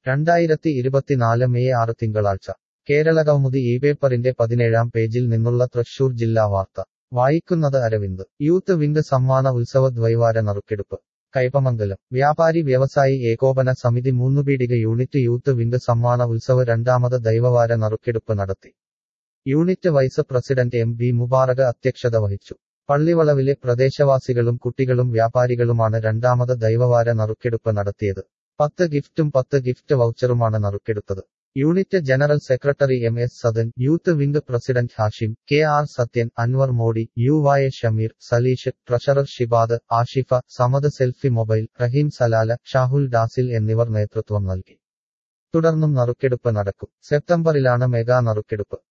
രണ്ടായിരത്തി ഇരുപത്തിനാല് മെയ് ആറ് തിങ്കളാഴ്ച കേരളകൗമുദി ഈ പേപ്പറിന്റെ പതിനേഴാം പേജിൽ നിന്നുള്ള തൃശൂർ ജില്ലാ വാർത്ത വായിക്കുന്നത് അരവിന്ദ് യൂത്ത് വിംഗ് സമ്മാന ഉത്സവ ദ്വൈവാര നറുക്കെടുപ്പ് കൈപ്പമംഗലം വ്യാപാരി വ്യവസായി ഏകോപന സമിതി മൂന്നുപീടിക യൂണിറ്റ് യൂത്ത് വിംഗ് സമ്മാന ഉത്സവ രണ്ടാമത് ദൈവവാര നറുക്കെടുപ്പ് നടത്തി unit vice president M B Mubaraka അധ്യക്ഷത വഹിച്ചു പള്ളിവളവിലെ പ്രദേശവാസികളും കുട്ടികളും വ്യാപാരികളുമാണ് രണ്ടാമത് ദൈവവാര നറുക്കെടുപ്പ് നടത്തിയത് പത്ത് ഗിഫ്റ്റും പത്ത് ഗിഫ്റ്റ് വൗച്ചറുമാണ് നറുക്കെടുത്തത് unit general secretary M S Sadan youth wing president Hashim K R Sathyan Anwar Modi U വായ Shameer Saleesh treasurer Shibad Ashifa Samad selfie mobile Raheem Salala Shahul Dasil എന്നിവർ നേതൃത്വം നൽകി തുടർന്നും നറുക്കെടുപ്പ് നടക്കും സെപ്റ്റംബറിലാണ് മെഗാ നറുക്കെടുപ്പ്